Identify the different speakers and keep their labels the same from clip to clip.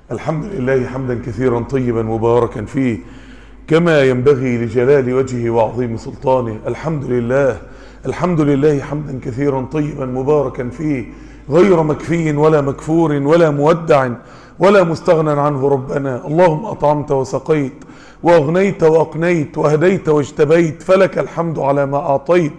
Speaker 1: الحمد لله حمدا كثيرا طيبا مباركا فيه كما ينبغي لجلال وجهه وعظيم سلطانه الحمد لله الحمد لله حمدا كثيرا طيبا مباركا فيه غير مكفي ولا مكفور ولا مودع ولا مستغنى عنه ربنا اللهم أطعمت وسقيت وأغنيت وأقنيت وهديت واجتبيت فلك الحمد على ما أعطيت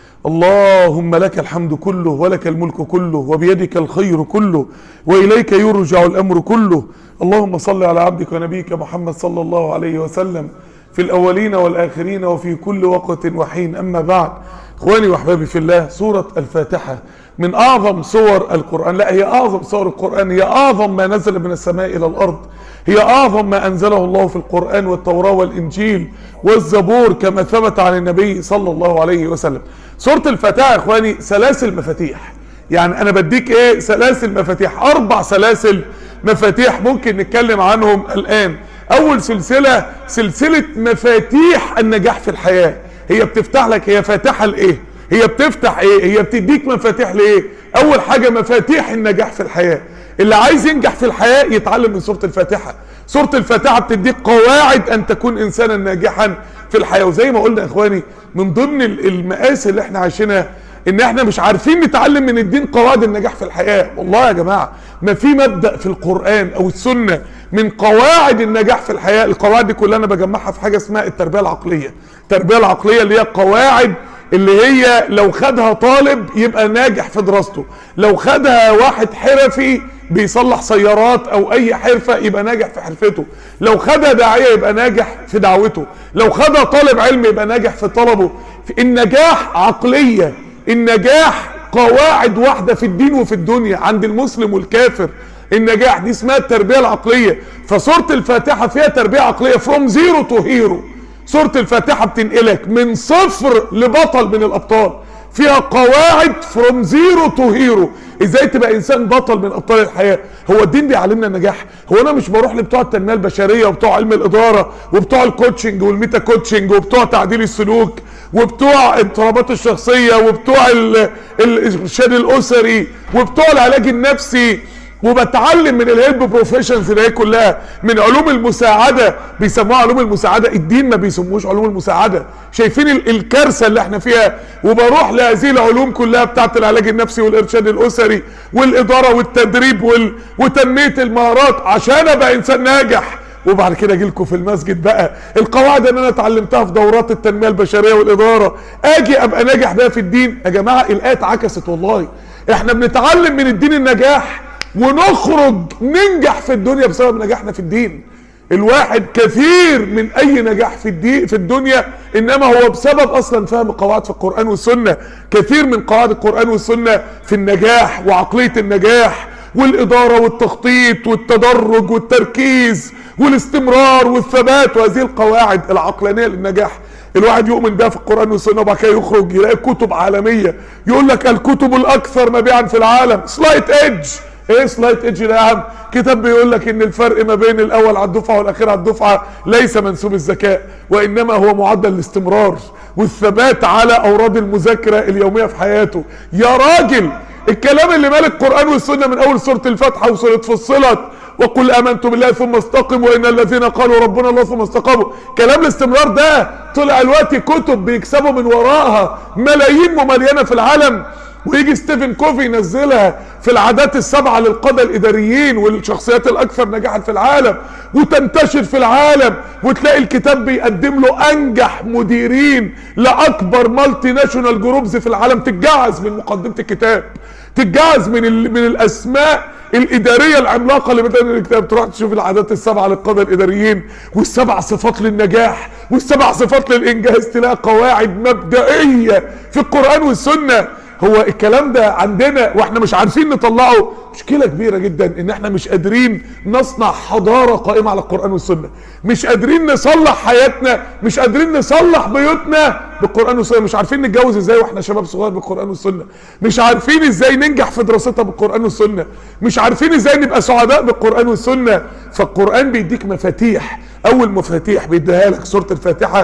Speaker 1: اللهم لك الحمد كله ولك الملك كله وبيدك الخير كله وإليك يرجع الأمر كله اللهم صل على عبدك ونبيك محمد صلى الله عليه وسلم في الأولين والآخرين وفي كل وقت وحين أما بعد إخواني وأحبابي في الله سورة الفاتحة من أعظم صور القرآن لا هي أعظم صور القرآن هي أعظم ما نزل من السماء إلى الأرض هي أعظم ما أنزله الله في القرآن والتوراة والإنجيل والزبور كما ثبت عن النبي صلى الله عليه وسلم سورة الفاتحة يا إخواني سلاسل مفاتيح يعني أنا بديك إيه سلاسل مفاتيح أربع سلاسل مفاتيح ممكن نتكلم عنهم الآن أول سلسلة سلسلة مفاتيح النجاح في الحياة هي بتفتح لك هي فاتحة لإيه هي بتفتح ايه هي بتديك مفاتيح لايه اول حاجة مفاتيح النجاح في الحياة اللي عايز ينجح في الحياة يتعلم من سورة الفاتحة سورة الفاتحة بتديك قواعد ان تكون انسانا ناجحا في الحياة وزي ما قلنا يا اخواني من ضمن المآسي اللي احنا عايشينها ان احنا مش عارفين نتعلم من الدين قواعد النجاح في الحياة والله يا جماعة ما في مبدأ في القرآن او السنة من قواعد النجاح في الحياة القواعد دي كلها انا بجمعها في حاجة اسمها التربية العقلية التربية العقلية اللي هي قواعد اللي هي لو خدها طالب يبقى ناجح في دراسته لو خدها واحد حرفي بيصلح سيارات او اي حرفة يبقى ناجح في حرفته لو خدها داعية يبقى ناجح في دعوته لو خدها طالب علم يبقى ناجح في طلبه النجاح عقلية النجاح قواعد واحدة في الدين وفي الدنيا عند المسلم والكافر النجاح دي اسمها التربية العقلية فسورة الفاتحة فيها تربية عقلية from zero to hero سورة الفاتحة بتنقلك من صفر لبطل من الأبطال فيها قواعد فروم زيرو تو هيرو ازاي تبقى انسان بطل من ابطال الحياه هو الدين بيعلمنا النجاح هو انا مش بروح لبتوع التنميه البشريه وبتوع علم الاداره وبتوع الكوتشنج والميتا كوتشنج وبتوع تعديل السلوك وبتوع اضطرابات الشخصيه وبتوع الارشاد الاسري وبتوع العلاج النفسي وبتعلم من الهيلب بروفيشنز اللي هي كلها من علوم المساعده بيسموها علوم المساعده الدين ما بيسموش علوم المساعده شايفين الكارثه اللي احنا فيها وبروح لهذه العلوم كلها بتاعت العلاج النفسي والارشاد الاسري والاداره والتدريب وال... وتنميه المهارات عشان ابقى انسان ناجح وبعد كده اجي لكم في المسجد بقى القواعد اللي انا اتعلمتها في دورات التنميه البشريه والاداره اجي ابقى ناجح بقى في الدين يا جماعه الايه اتعكست والله احنا بنتعلم من الدين النجاح ونخرج ننجح في الدنيا بسبب نجاحنا في الدين الواحد كثير من اي نجاح في الدين في الدنيا انما هو بسبب اصلا فهم قواعد في القران والسنه كثير من قواعد القران والسنه في النجاح وعقليه النجاح والاداره والتخطيط والتدرج والتركيز والاستمرار والثبات وهذه القواعد العقلانيه للنجاح الواحد يؤمن بها في القران والسنه وبعد كده يخرج يلاقي كتب عالميه يقول لك الكتب الاكثر مبيعا في العالم سلايت ايدج ايه سلايت ايدج ده يا عم كتاب بيقول لك ان الفرق ما بين الاول على الدفعه والاخير على الدفعه ليس منسوب الذكاء وانما هو معدل الاستمرار والثبات على اوراد المذاكره اليوميه في حياته يا راجل الكلام اللي مال القران والسنه من اول سوره الفاتحه وسوره فصلت وقل امنت بالله ثم استقموا وان الذين قالوا ربنا الله ثم استقاموا كلام الاستمرار ده طلع الوقت كتب بيكسبوا من وراها ملايين مملينه في العالم ويجي ستيفن كوفي ينزلها في العادات السبعة للقادة الإداريين والشخصيات الأكثر نجاحا في العالم وتنتشر في العالم وتلاقي الكتاب بيقدم له أنجح مديرين لأكبر مالتي ناشونال جروبز في العالم تتجعز من مقدمة الكتاب تتجعز من ال... من الأسماء الإدارية العملاقة اللي بتقدم الكتاب تروح تشوف العادات السبعة للقادة الإداريين والسبع صفات للنجاح والسبع صفات للإنجاز تلاقي قواعد مبدئية في القرآن والسنة هو الكلام ده عندنا واحنا مش عارفين نطلعه مشكله كبيره جدا ان احنا مش قادرين نصنع حضاره قائمه على القران والسنه مش قادرين نصلح حياتنا مش قادرين نصلح بيوتنا بالقران والسنه مش عارفين نتجوز ازاي واحنا شباب صغير بالقران والسنه مش عارفين ازاي ننجح في دراستها بالقران والسنه مش عارفين ازاي نبقى سعداء بالقران والسنه فالقران بيديك مفاتيح اول مفاتيح بيديها لك سوره الفاتحه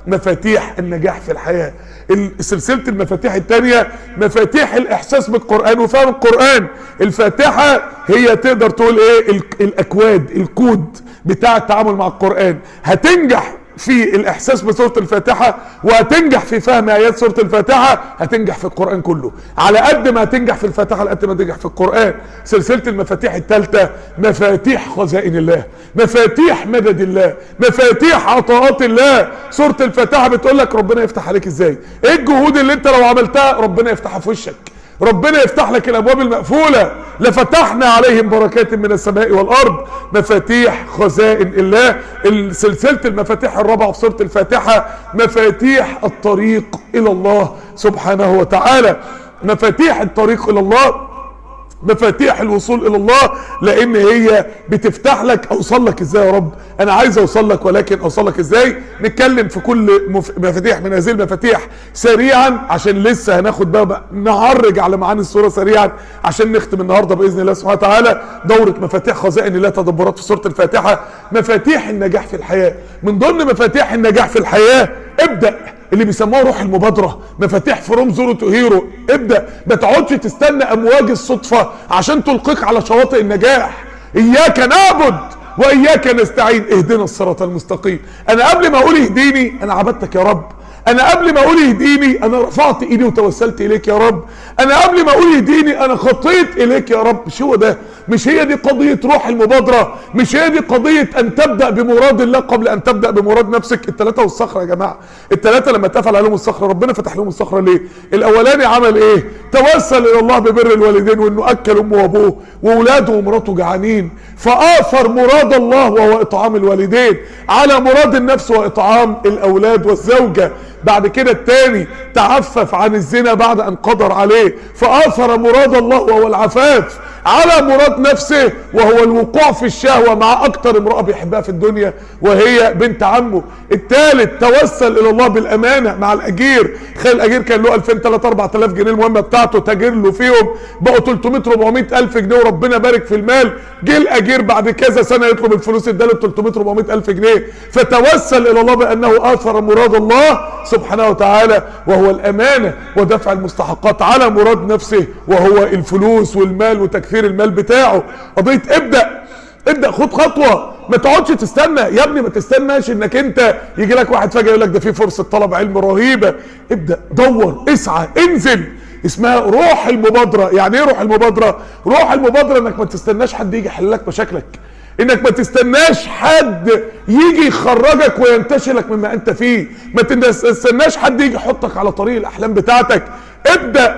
Speaker 1: مفاتيح النجاح في الحياة سلسلة المفاتيح التانية مفاتيح الإحساس بالقرآن وفهم القرآن الفاتحة هي تقدر تقول إيه ال- الأكواد الكود بتاع التعامل مع القرآن هتنجح في الإحساس بسورة الفاتحة وهتنجح في فهم آيات سورة الفاتحة هتنجح في القرآن كله على قد ما هتنجح في الفاتحة على قد ما تنجح في القرآن سلسلة المفاتيح الثالثة مفاتيح خزائن الله مفاتيح مدد الله مفاتيح عطاءات الله سورة الفاتحة بتقول لك ربنا يفتح عليك ازاي ايه الجهود اللي انت لو عملتها ربنا يفتحها في وشك ربنا يفتح لك الابواب المقفوله لفتحنا عليهم بركات من السماء والارض مفاتيح خزائن الله سلسله المفاتيح الرابعه في سوره الفاتحه مفاتيح الطريق الى الله سبحانه وتعالى مفاتيح الطريق الى الله مفاتيح الوصول الى الله لان هي بتفتح لك اوصل لك ازاي يا رب انا عايز اوصل لك ولكن اوصل لك ازاي نتكلم في كل مف... مفاتيح من هذه المفاتيح سريعا عشان لسه هناخد بقى, بقى نعرج على معاني السوره سريعا عشان نختم النهارده باذن الله سبحانه وتعالى دوره مفاتيح خزائن الله تدبرات في سوره الفاتحه مفاتيح النجاح في الحياه من ضمن مفاتيح النجاح في الحياه ابدا اللي بيسموها روح المبادره مفاتيح فروم زيرو تو هيرو ابدا ما تقعدش تستنى امواج الصدفه عشان تلقيك على شواطئ النجاح اياك نعبد واياك نستعين اهدنا الصراط المستقيم انا قبل ما اقول اهديني انا عبدتك يا رب انا قبل ما اقول اهديني انا رفعت ايدي وتوسلت اليك يا رب انا قبل ما اقول اهديني انا خطيت اليك يا رب مش هو ده مش هي دي قضية روح المبادرة مش هي دي قضية ان تبدأ بمراد الله قبل ان تبدأ بمراد نفسك التلاتة والصخرة يا جماعة التلاتة لما اتفل عليهم الصخرة ربنا فتح لهم الصخرة ليه الاولاني عمل ايه توسل الى الله ببر الوالدين وانه اكل امه وابوه واولاده ومراته جعانين فاثر مراد الله وهو اطعام الوالدين على مراد النفس واطعام الاولاد والزوجة بعد كده التاني تعفف عن الزنا بعد ان قدر عليه فاثر مراد الله وهو العفاف على مراد نفسه وهو الوقوع في الشهوة مع اكتر امرأة بيحبها في الدنيا وهي بنت عمه الثالث توسل الى الله بالامانة مع الاجير خلي الاجير كان له 2000 3 4000 جنيه المهمة بتاعته تاجر له فيهم بقوا 300 400 الف جنيه وربنا بارك في المال جه الاجير بعد كذا سنة يطلب الفلوس اداله 300 400 الف جنيه فتوسل الى الله بانه اثر مراد الله سبحانه وتعالى وهو الامانة ودفع المستحقات على مراد نفسه وهو الفلوس والمال وتكثير المال بتاعه قضية ابدأ ابدأ خد خطوة ما تقعدش تستنى يا ابني ما تستناش انك انت يجي لك واحد فجأة يقول لك ده في فرصة طلب علم رهيبة ابدأ دور اسعى انزل اسمها روح المبادرة يعني ايه روح المبادرة روح المبادرة انك ما تستناش حد يجي يحل لك مشاكلك انك ما تستناش حد يجي يخرجك وينتشلك مما انت فيه ما تستناش حد يجي يحطك على طريق الاحلام بتاعتك ابدأ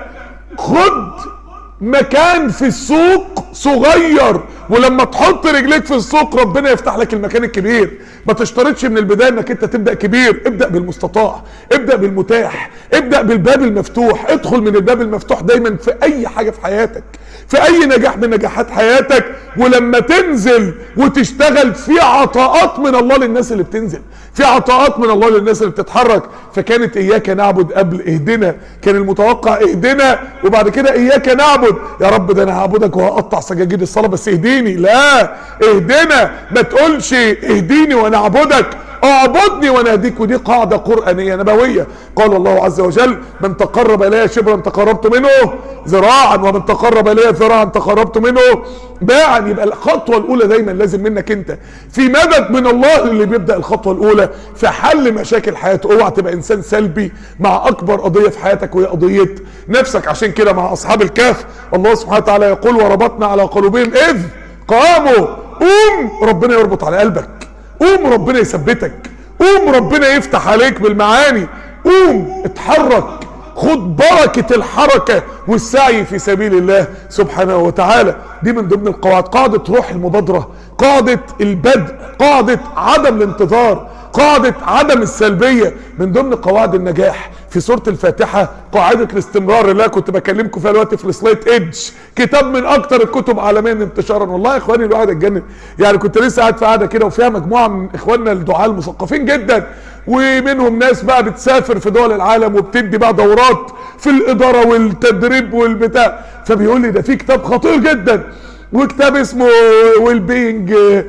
Speaker 1: خد مكان في السوق صغير ولما تحط رجليك في السوق ربنا يفتح لك المكان الكبير ما تشترطش من البدايه انك انت تبدا كبير ابدا بالمستطاع ابدا بالمتاح ابدا بالباب المفتوح ادخل من الباب المفتوح دايما في اي حاجه في حياتك في اي نجاح من نجاحات حياتك ولما تنزل وتشتغل في عطاءات من الله للناس اللي بتنزل في عطاءات من الله للناس اللي بتتحرك فكانت اياك نعبد قبل اهدنا كان المتوقع اهدنا وبعد كده اياك نعبد يا رب ده انا هعبدك وهقطع سجاجيد الصلاه بس اهديني لا اهدنا ما تقولش اهديني وانا اعبدك اعبدني وانا اهديك ودي قاعده قرانيه نبويه قال الله عز وجل من تقرب الي شبرا تقربت منه ذراعا ومن تقرب الي ذراعا تقربت منه باعا يبقى الخطوه الاولى دايما لازم منك انت في مدد من الله اللي بيبدا الخطوه الاولى في حل مشاكل حياته اوعى تبقى انسان سلبي مع اكبر قضيه في حياتك وهي قضيه نفسك عشان كده مع اصحاب الكهف الله سبحانه وتعالى يقول وربطنا على قلوبهم اذ قاموا قوم ربنا يربط على قلبك قوم ربنا يثبتك قوم ربنا يفتح عليك بالمعاني قوم اتحرك خد بركة الحركة والسعي في سبيل الله سبحانه وتعالى دي من ضمن القواعد قاعدة روح المبادرة قاعدة البدء قاعدة عدم الانتظار قاعدة عدم السلبية من ضمن قواعد النجاح في سورة الفاتحة قاعدة الاستمرار اللي كنت بكلمكم فيها دلوقتي في السلايت ايدج كتاب من اكتر الكتب عالميا انتشارا والله يا اخواني الواحد اتجنن يعني كنت لسه قاعد في قاعده كده وفيها مجموعه من اخواننا الدعاة المثقفين جدا ومنهم ناس بقى بتسافر في دول العالم وبتدي بقى دورات في الاداره والتدريب والبتاع فبيقول لي ده في كتاب خطير جدا وكتاب اسمه ويل بينج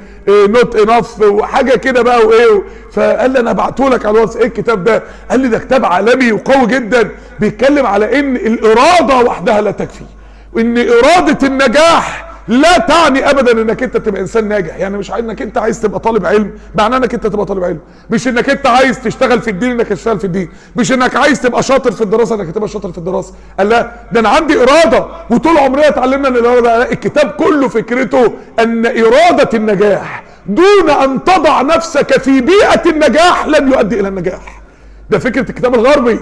Speaker 1: نوت انف وحاجه كده بقى وايه فقال لي انا ابعته لك على الواتس ايه الكتاب ده قال لي ده كتاب عالمي وقوي جدا بيتكلم على ان الاراده وحدها لا تكفي وان اراده النجاح لا تعني ابدا انك انت تبقى انسان ناجح يعني مش انك انت عايز تبقى طالب علم معناه انك انت تبقى طالب علم مش انك انت عايز تشتغل في الدين انك تشتغل في الدين مش انك عايز تبقى شاطر في الدراسه انك تبقى شاطر في الدراسه قال لا ده انا عندي اراده وطول عمرنا اتعلمنا ان الاراده لا، الكتاب كله فكرته ان اراده النجاح دون ان تضع نفسك في بيئه النجاح لن يؤدي الى النجاح ده فكره الكتاب الغربي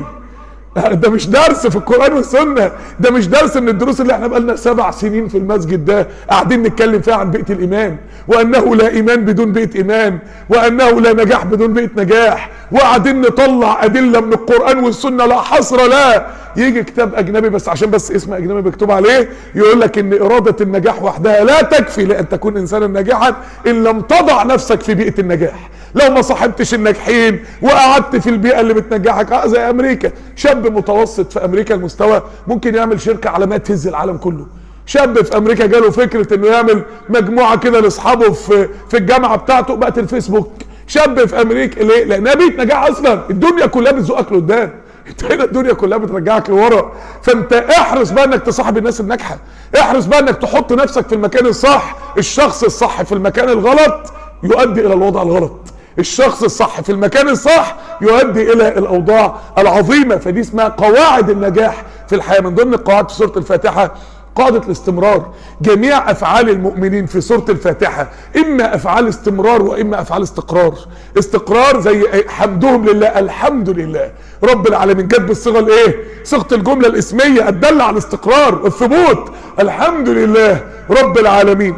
Speaker 1: ده مش درس في القرآن والسنة ده مش درس من الدروس اللي احنا بقالنا سبع سنين في المسجد ده قاعدين نتكلم فيها عن بيئة الإيمان وأنه لا إيمان بدون بيئة إيمان وأنه لا نجاح بدون بيئة نجاح وقاعدين نطلع أدلة من القرآن والسنة لا حصر لا يجي كتاب أجنبي بس عشان بس اسم أجنبي مكتوب عليه يقول لك إن إرادة النجاح وحدها لا تكفي لأن تكون إنسانا ناجحا إن لم تضع نفسك في بيئة النجاح لو ما صاحبتش الناجحين وقعدت في البيئه اللي بتنجحك آه زي امريكا شاب متوسط في امريكا المستوى ممكن يعمل شركه عالميه تهز العالم كله شاب في امريكا جاله فكره انه يعمل مجموعه كده لاصحابه في في الجامعه بتاعته بقت الفيسبوك شاب في امريكا ليه لانها بيئه نجاح اصلا الدنيا كلها بتزقك لقدام انت هنا الدنيا كلها بترجعك لورا فانت احرص بقى انك تصاحب الناس الناجحه احرص بقى انك تحط نفسك في المكان الصح الشخص الصح في المكان الغلط يؤدي الى الوضع الغلط الشخص الصح في المكان الصح يؤدي الى الاوضاع العظيمه فدي اسمها قواعد النجاح في الحياه من ضمن القواعد في سوره الفاتحه قاعدة الاستمرار جميع أفعال المؤمنين في سورة الفاتحة إما أفعال استمرار وإما أفعال استقرار استقرار زي حمدهم لله الحمد لله رب العالمين جت بالصيغة الإيه صيغة الجملة الاسمية الدالة على الاستقرار والثبوت الحمد لله رب العالمين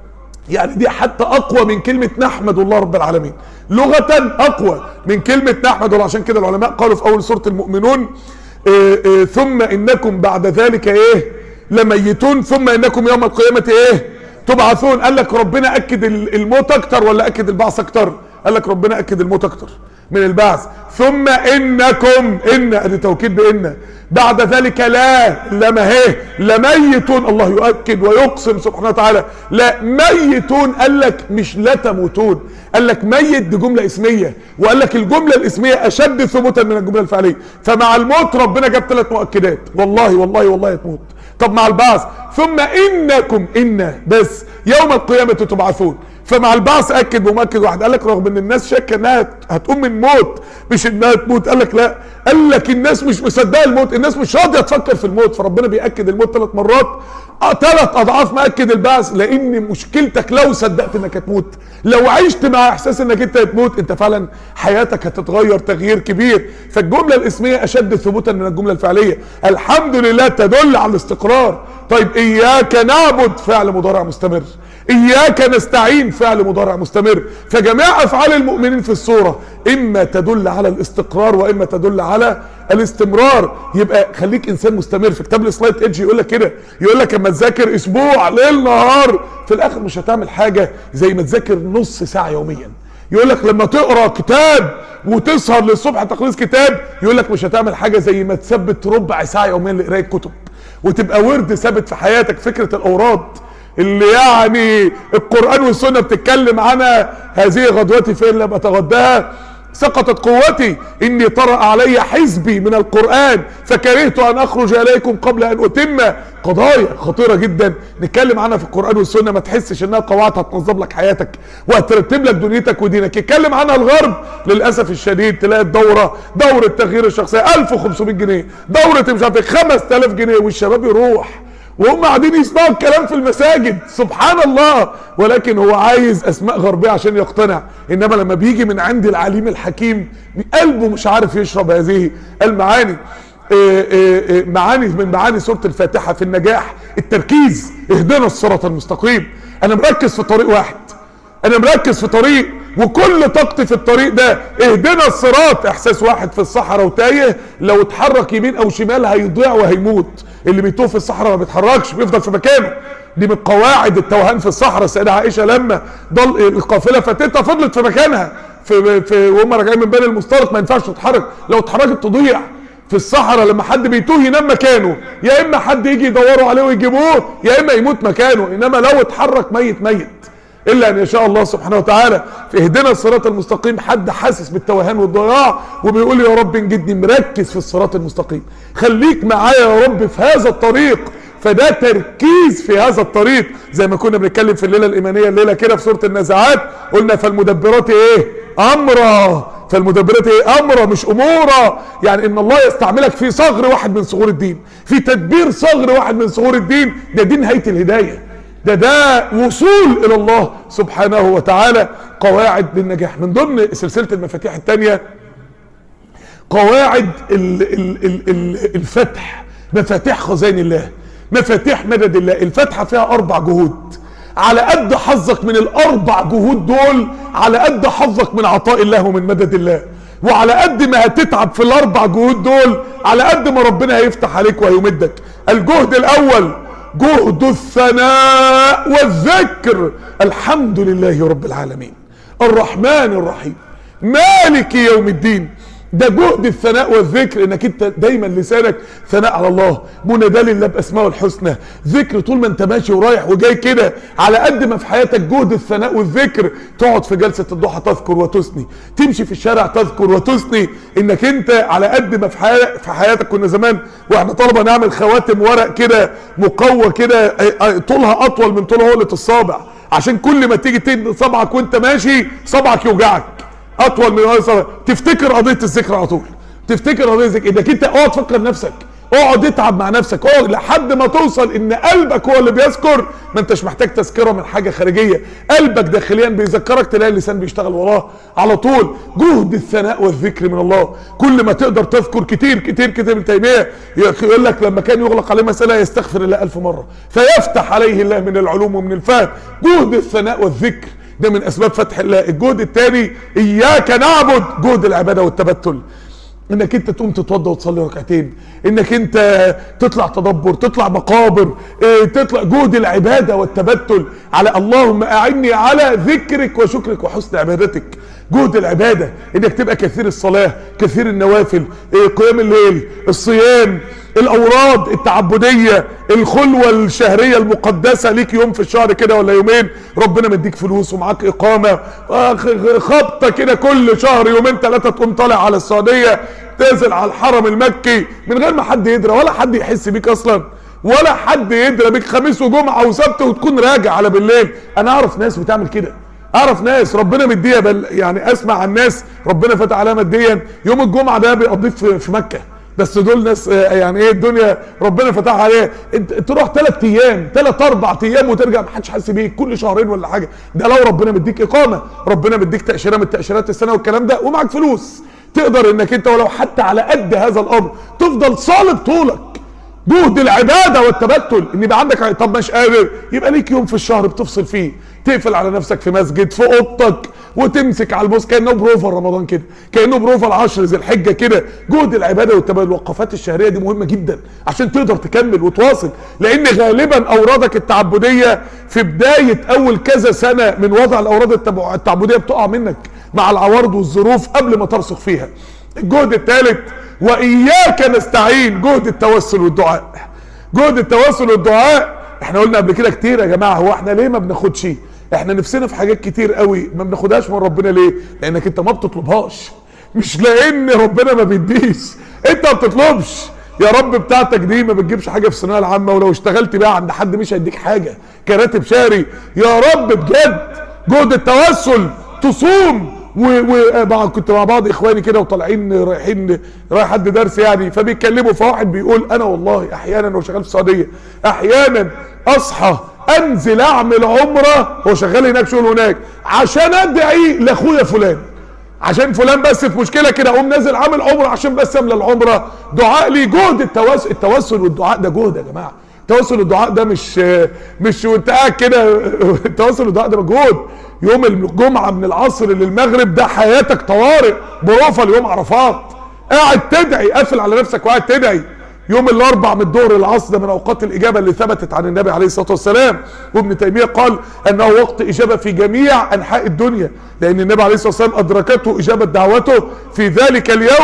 Speaker 1: يعني دي حتى اقوى من كلمه نحمد الله رب العالمين لغه اقوى من كلمه نحمد الله عشان كده العلماء قالوا في اول سوره المؤمنون إيه إيه ثم انكم بعد ذلك ايه لميتون ثم انكم يوم القيامه ايه تبعثون قال لك ربنا اكد الموت اكتر ولا اكد البعث اكتر قال لك ربنا اكد الموت اكتر من البعث ثم انكم ان ادي توكيد بان بعد ذلك لا لما هي لميتون الله يؤكد ويقسم سبحانه وتعالى لا ميتون قال لك مش لا تموتون قال لك ميت دي جمله اسميه وقال لك الجمله الاسميه اشد ثبوتا من الجمله الفعليه فمع الموت ربنا جاب ثلاث مؤكدات والله والله والله تموت طب مع البعث ثم انكم ان بس يوم القيامه تبعثون فمع البعث اكد بمؤكد واحد قال لك رغم ان الناس شاكه انها هتقوم من موت مش انها تموت قال لك لا قال لك الناس مش مصدقه الموت الناس مش راضيه تفكر في الموت فربنا بياكد الموت ثلاث مرات ثلاث اضعاف ما اكد البعث لان مشكلتك لو صدقت انك هتموت لو عشت مع احساس انك انت هتموت انت فعلا حياتك هتتغير تغيير كبير فالجمله الاسميه اشد ثبوتا من الجمله الفعليه الحمد لله تدل على الاستقرار طيب اياك نعبد فعل مضارع مستمر اياك نستعين فعل مضارع مستمر فجميع افعال المؤمنين في الصوره اما تدل على الاستقرار واما تدل على الاستمرار يبقى خليك انسان مستمر في كتاب السلايد ايدج يقول لك كده يقول لك اما تذاكر اسبوع ليل نهار في الاخر مش هتعمل حاجه زي ما تذاكر نص ساعه يوميا يقول لك لما تقرا كتاب وتسهر للصبح تخلص كتاب يقول لك مش هتعمل حاجه زي ما تثبت ربع ساعه يوميا لقرايه كتب وتبقى ورد ثابت في حياتك فكره الاوراد اللي يعني القرآن والسنة بتتكلم عنها هذه غدوتي فإن لم أتغداها سقطت قوتي إني طرأ علي حزبي من القرآن فكرهت أن أخرج إليكم قبل أن أتم قضايا خطيرة جدا نتكلم عنها في القرآن والسنة ما تحسش إنها قواعد هتنظم لك حياتك وهترتب لك دنيتك ودينك يتكلم عنها الغرب للأسف الشديد تلاقي الدورة دورة تغيير الشخصية 1500 جنيه دورة مش عارف 5000 جنيه والشباب يروح وهم قاعدين يسمعوا الكلام في المساجد سبحان الله ولكن هو عايز اسماء غربيه عشان يقتنع انما لما بيجي من عند العليم الحكيم قلبه مش عارف يشرب هذه المعاني إيه إيه معاني من معاني سوره الفاتحه في النجاح التركيز اهدنا الصراط المستقيم انا مركز في طريق واحد انا مركز في طريق وكل طاقتي في الطريق ده اهدنا الصراط احساس واحد في الصحراء وتايه لو اتحرك يمين او شمال هيضيع وهيموت اللي بيتوه في الصحراء ما بيتحركش بيفضل في مكانه دي من قواعد التوهان في الصحراء السيده عائشه لما ضل القافله فاتتها فضلت في مكانها في, في وهم راجعين من بين المسترق ما ينفعش تتحرك لو اتحركت تضيع في الصحراء لما حد بيتوه ينام مكانه يا اما حد يجي يدوروا عليه ويجيبوه يا اما يموت مكانه انما لو اتحرك ميت ميت الا ان يشاء الله سبحانه وتعالى في اهدنا الصراط المستقيم حد حاسس بالتوهان والضياع وبيقول يا رب انجدني مركز في الصراط المستقيم خليك معايا يا رب في هذا الطريق فده تركيز في هذا الطريق زي ما كنا بنتكلم في الليله الايمانيه الليله كده في سوره النزعات قلنا فالمدبرات ايه امرا فالمدبرات ايه امرا مش امورا يعني ان الله يستعملك في صغر واحد من صغور الدين في تدبير صغر واحد من صغور الدين ده دي نهايه الهدايه ده ده وصول الى الله سبحانه وتعالى قواعد للنجاح من ضمن سلسله المفاتيح الثانيه قواعد ال ال ال ال الفتح مفاتيح خزائن الله مفاتيح مدد الله الفتحه فيها اربع جهود على قد حظك من الاربع جهود دول على قد حظك من عطاء الله ومن مدد الله وعلى قد ما هتتعب في الاربع جهود دول على قد ما ربنا هيفتح عليك وهيمدك الجهد الاول جهد الثناء والذكر الحمد لله رب العالمين الرحمن الرحيم مالك يوم الدين ده جهد الثناء والذكر انك انت دايما لسانك ثناء على الله منادى لله باسمائه الحسنى ذكر طول ما انت ماشي ورايح وجاي كده على قد ما في حياتك جهد الثناء والذكر تقعد في جلسه الضحى تذكر وتثني تمشي في الشارع تذكر وتثني انك انت على قد ما في, حي... في حياتك كنا زمان واحنا طلبه نعمل خواتم ورق كده مقوى كده طولها اطول من طول عقله الصابع عشان كل ما تيجي تدي صبعك وانت ماشي صبعك يوجعك اطول من الصلاه تفتكر قضيه الذكر على طول تفتكر قضيه الذكر انك انت اقعد تفكر نفسك اقعد اتعب مع نفسك اقعد لحد ما توصل ان قلبك هو اللي بيذكر ما انتش محتاج تذكره من حاجه خارجيه قلبك داخليا بيذكرك تلاقي اللسان بيشتغل وراه على طول جهد الثناء والذكر من الله كل ما تقدر تذكر كتير كتير كتير ابن تيميه يقول لك لما كان يغلق عليه مساله يستغفر الله ألف مره فيفتح عليه الله من العلوم ومن الفهم جهد الثناء والذكر ده من اسباب فتح الله الجهد الثاني اياك نعبد جهد العباده والتبتل انك انت تقوم تتوضى وتصلي ركعتين انك انت تطلع تدبر تطلع مقابر اه تطلع جهد العباده والتبتل على اللهم اعني على ذكرك وشكرك وحسن عبادتك جهد العباده انك تبقى كثير الصلاه كثير النوافل اه قيام الليل الصيام الاوراد التعبديه الخلوه الشهريه المقدسه ليك يوم في الشهر كده ولا يومين ربنا مديك فلوس ومعاك اقامه خبطه كده كل شهر يومين ثلاثه تقوم طالع على السعوديه تنزل على الحرم المكي من غير ما حد يدري ولا حد يحس بيك اصلا ولا حد يدري بيك خميس وجمعه وسبت وتكون راجع على بالليل انا اعرف ناس بتعمل كده اعرف ناس ربنا مديها بل يعني اسمع عن ناس ربنا فتح عليها ماديا يوم الجمعه ده بيقضيه في مكه بس دول ناس يعني ايه الدنيا ربنا فتحها عليها انت تروح ثلاث ايام ثلاث اربع ايام وترجع ما حدش حاسس بيك كل شهرين ولا حاجه ده لو ربنا مديك اقامه ربنا مديك تاشيره من تاشيرات السنه والكلام ده ومعاك فلوس تقدر انك انت ولو حتى على قد هذا الامر تفضل صالب طولك جهد العباده والتبتل ان يبقى عندك طب مش قادر يبقى ليك يوم في الشهر بتفصل فيه تقفل على نفسك في مسجد في اوضتك وتمسك على البوس كانه بروفا رمضان كده كانه بروفا العشر ذي الحجه كده جهد العباده والتبتل الوقفات الشهريه دي مهمه جدا عشان تقدر تكمل وتواصل لان غالبا اوردك التعبديه في بدايه اول كذا سنه من وضع الاوراد التعبديه بتقع منك مع العوارض والظروف قبل ما ترسخ فيها الجهد الثالث واياك نستعين جهد التوسل والدعاء جهد التوسل والدعاء احنا قلنا قبل كده كتير يا جماعه هو احنا ليه ما بناخدش احنا نفسنا في حاجات كتير قوي ما بناخدهاش من ربنا ليه لانك انت ما بتطلبهاش مش لان ربنا ما بيديش انت ما بتطلبش يا رب بتاعتك دي ما بتجيبش حاجه في الثانويه العامه ولو اشتغلت بقى عند حد مش هيديك حاجه كراتب شهري يا رب بجد جهد التوسل تصوم و كنت مع بعض اخواني كده وطالعين رايحين رايح حد درس يعني فبيتكلموا فواحد بيقول انا والله احيانا وشغال في السعوديه احيانا اصحى انزل اعمل عمره هو شغال هناك شغل هناك عشان ادعي لاخويا فلان عشان فلان بس في مشكله كده اقوم نازل عامل عمره عشان بس املى العمره دعاء لي جهد التوسل التوسل والدعاء ده جهد يا جماعه التوسل والدعاء ده مش مش وانت قاعد كده التوسل والدعاء ده مجهود يوم الجمعه من العصر للمغرب ده حياتك طوارئ بروفه ليوم عرفات قاعد تدعي قافل على نفسك وقاعد تدعي يوم الاربع من الظهر للعصر ده من اوقات الاجابه اللي ثبتت عن النبي عليه الصلاه والسلام وابن تيميه قال انه وقت اجابه في جميع انحاء الدنيا لان النبي عليه الصلاه والسلام ادركته اجابه دعوته في ذلك اليوم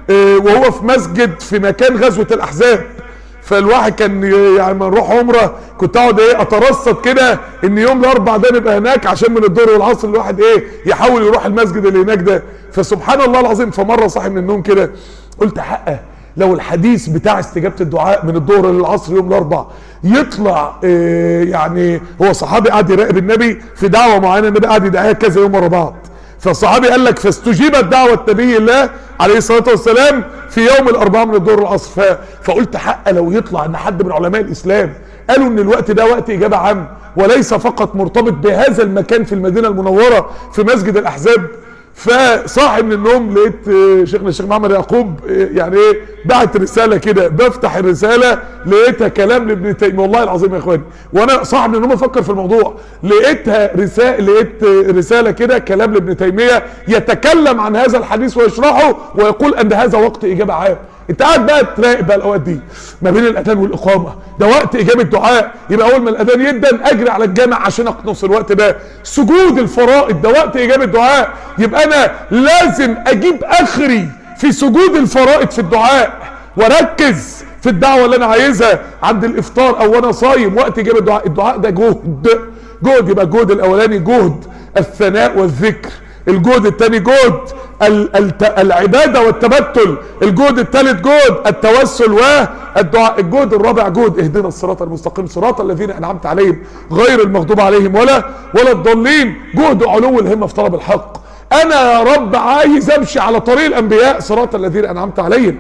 Speaker 1: آه، وهو في مسجد في مكان غزوه الاحزاب فالواحد كان ي- يعني لما نروح عمره كنت اقعد ايه اترصد كده ان يوم الاربع ده نبقى هناك عشان من الظهر والعصر الواحد ايه يحاول يروح المسجد اللي هناك ده فسبحان الله العظيم فمره صاحي من النوم كده قلت حقه لو الحديث بتاع استجابه الدعاء من الظهر للعصر يوم الاربع يطلع إيه يعني هو صحابي قاعد يراقب النبي في دعوه معينه النبي قاعد يدعيها كذا يوم ورا بعض فالصحابي قال لك فاستجيبت دعوة نبي الله عليه الصلاة والسلام في يوم الأربعاء من الظهر العصر ف... فقلت حق لو يطلع أن حد من علماء الإسلام قالوا أن الوقت ده وقت إجابة عام وليس فقط مرتبط بهذا المكان في المدينة المنورة في مسجد الأحزاب فصاحي من النوم لقيت آه، شيخنا الشيخ محمد يعقوب آه، يعني ايه بعت رساله كده بفتح الرساله لقيتها كلام لابن تيميه والله العظيم يا اخواني وانا صاحي من النوم افكر في الموضوع لقيتها رساله لقيت آه، رساله كده كلام لابن تيميه يتكلم عن هذا الحديث ويشرحه ويقول ان هذا وقت اجابه عام انت قاعد بقى تراقب بقى الاوقات دي ما بين الاذان والاقامه ده وقت اجابه دعاء يبقى اول ما الاذان يدن اجري على الجامع عشان اقنص الوقت ده سجود الفرائض ده وقت اجابه دعاء يبقى انا لازم اجيب اخري في سجود الفرائض في الدعاء واركز في الدعوه اللي انا عايزها عند الافطار او وانا صايم وقت اجابه الدعاء الدعاء ده جهد جهد يبقى الجهد الاولاني جهد الثناء والذكر الجهد الثاني جهد ال- الت- العباده والتبتل الجهد الثالث جهد التوسل والدعاء الجهد الرابع جهد اهدنا الصراط المستقيم صراط الذين انعمت عليهم غير المغضوب عليهم ولا ولا الضالين جهد علو الهمه في طلب الحق انا يا رب عايز امشي على طريق الانبياء صراط الذين انعمت عليهم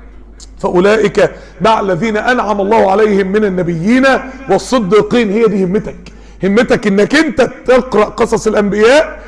Speaker 1: فاولئك مع الذين انعم الله عليهم من النبيين والصديقين هي دي همتك همتك انك انت تقرا قصص الانبياء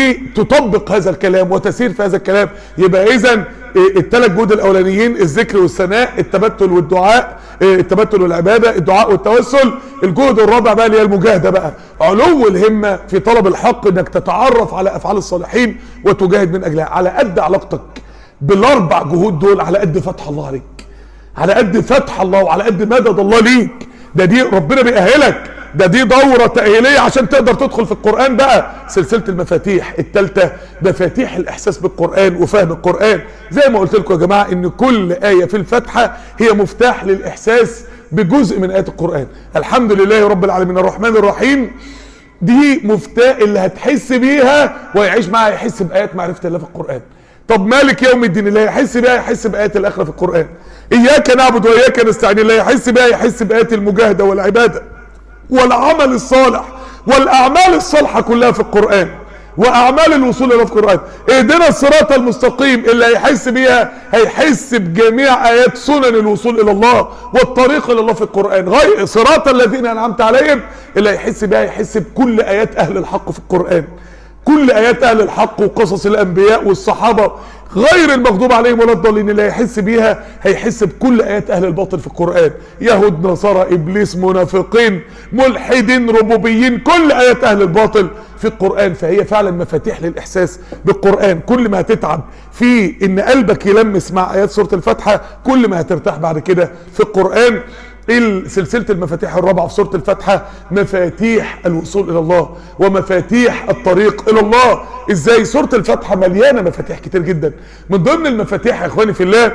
Speaker 1: وتطبق هذا الكلام وتسير في هذا الكلام يبقى اذا الثلاث جهود الاولانيين الذكر والثناء التبتل والدعاء إيه، التبتل والعباده الدعاء والتوسل الجهد الرابع بقى اللي هي المجاهده بقى علو الهمه في طلب الحق انك تتعرف على افعال الصالحين وتجاهد من اجلها على قد علاقتك بالاربع جهود دول على قد فتح الله عليك على قد فتح الله وعلى قد مدد الله ليك ده دي ربنا بيأهلك ده دي دورة تأهيلية عشان تقدر تدخل في القرآن بقى سلسلة المفاتيح التالتة مفاتيح الإحساس بالقرآن وفهم القرآن زي ما قلت لكم يا جماعة إن كل آية في الفاتحة هي مفتاح للإحساس بجزء من آيات القرآن الحمد لله رب العالمين الرحمن الرحيم دي مفتاح اللي هتحس بيها ويعيش معاها يحس بآيات معرفة الله في القرآن طب مالك يوم الدين اللي يحس بيها يحس بآيات الآخرة في القرآن إياك نعبد وإياك نستعين اللي يحس بيها يحس بآيات المجاهدة والعبادة والعمل الصالح والأعمال الصالحة كلها في القرآن وأعمال الوصول إلى في القرآن اهدنا الصراط المستقيم اللي هيحس بيها هيحس بجميع آيات سنن الوصول إلى الله والطريق إلى الله في القرآن غير صراط الذين أنعمت عليهم اللي هيحس بيها يحس بكل آيات أهل الحق في القرآن كل ايات اهل الحق وقصص الانبياء والصحابه غير المغضوب عليهم ولا الضالين اللي هيحس بيها هيحس بكل ايات اهل الباطل في القران يهود نصارى ابليس منافقين ملحدين ربوبيين كل ايات اهل الباطل في القران فهي فعلا مفاتيح للاحساس بالقران كل ما هتتعب في ان قلبك يلمس مع ايات سوره الفاتحه كل ما هترتاح بعد كده في القران سلسلة المفاتيح الرابعة في سورة الفاتحة مفاتيح الوصول إلى الله ومفاتيح الطريق إلى الله إزاي سورة الفاتحة مليانة مفاتيح كتير جدا من ضمن المفاتيح يا إخواني في الله